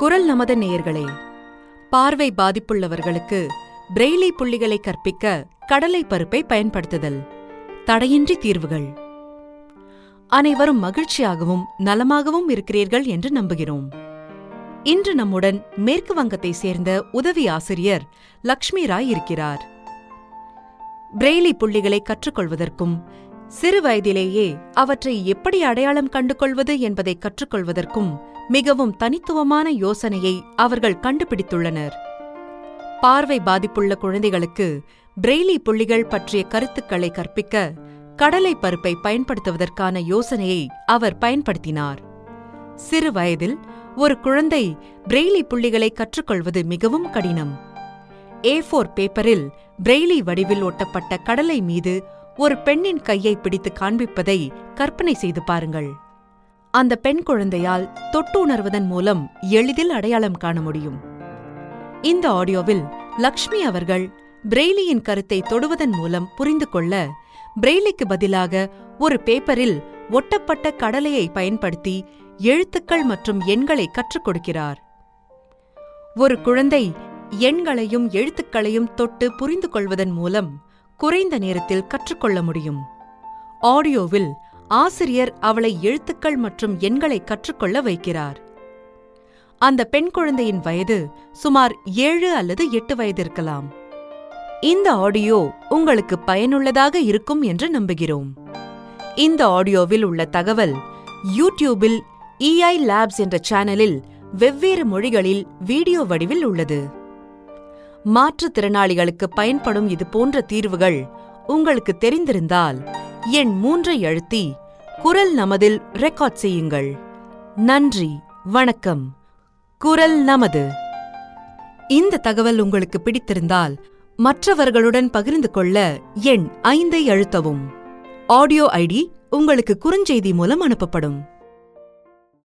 குரல் நமத நேயர்களே பார்வை பாதிப்புள்ளவர்களுக்கு பிரெய்லி புள்ளிகளை கற்பிக்க கடலை பருப்பை பயன்படுத்துதல் தடையின்றி தீர்வுகள் அனைவரும் மகிழ்ச்சியாகவும் நலமாகவும் இருக்கிறீர்கள் என்று நம்புகிறோம் இன்று நம்முடன் மேற்கு வங்கத்தை சேர்ந்த உதவி ஆசிரியர் லக்ஷ்மி ராய் இருக்கிறார் பிரெய்லி புள்ளிகளை கற்றுக்கொள்வதற்கும் சிறு வயதிலேயே அவற்றை எப்படி அடையாளம் கண்டு கொள்வது என்பதை கற்றுக்கொள்வதற்கும் மிகவும் தனித்துவமான யோசனையை அவர்கள் கண்டுபிடித்துள்ளனர் பார்வை பாதிப்புள்ள குழந்தைகளுக்கு பிரெய்லி புள்ளிகள் பற்றிய கருத்துக்களை கற்பிக்க கடலை பருப்பை பயன்படுத்துவதற்கான யோசனையை அவர் பயன்படுத்தினார் சிறு வயதில் ஒரு குழந்தை பிரெய்லி புள்ளிகளை கற்றுக்கொள்வது மிகவும் கடினம் ஏ ஃபோர் பேப்பரில் பிரெய்லி வடிவில் ஒட்டப்பட்ட கடலை மீது ஒரு பெண்ணின் கையை பிடித்து காண்பிப்பதை கற்பனை செய்து பாருங்கள் அந்த பெண் குழந்தையால் தொட்டு உணர்வதன் மூலம் எளிதில் அடையாளம் காண முடியும் இந்த ஆடியோவில் லக்ஷ்மி அவர்கள் பிரெய்லியின் கருத்தை தொடுவதன் மூலம் புரிந்து கொள்ள பிரெய்லிக்கு பதிலாக ஒரு பேப்பரில் ஒட்டப்பட்ட கடலையை பயன்படுத்தி எழுத்துக்கள் மற்றும் எண்களை கற்றுக் கொடுக்கிறார் ஒரு குழந்தை எண்களையும் எழுத்துக்களையும் தொட்டு புரிந்து கொள்வதன் மூலம் குறைந்த நேரத்தில் கற்றுக்கொள்ள முடியும் ஆடியோவில் ஆசிரியர் அவளை எழுத்துக்கள் மற்றும் எண்களை கற்றுக்கொள்ள வைக்கிறார் அந்த பெண் குழந்தையின் வயது சுமார் ஏழு அல்லது எட்டு வயது இருக்கலாம் இந்த ஆடியோ உங்களுக்கு பயனுள்ளதாக இருக்கும் என்று நம்புகிறோம் இந்த ஆடியோவில் உள்ள தகவல் யூடியூபில் இஐ லேப்ஸ் என்ற சேனலில் வெவ்வேறு மொழிகளில் வீடியோ வடிவில் உள்ளது மாற்றுத்திறனாளிகளுக்கு பயன்படும் இது போன்ற தீர்வுகள் உங்களுக்கு தெரிந்திருந்தால் எண் மூன்றை அழுத்தி குரல் நமதில் ரெக்கார்ட் செய்யுங்கள் நன்றி வணக்கம் குரல் நமது இந்த தகவல் உங்களுக்கு பிடித்திருந்தால் மற்றவர்களுடன் பகிர்ந்து கொள்ள எண் ஐந்தை அழுத்தவும் ஆடியோ ஐடி உங்களுக்கு குறுஞ்செய்தி மூலம் அனுப்பப்படும்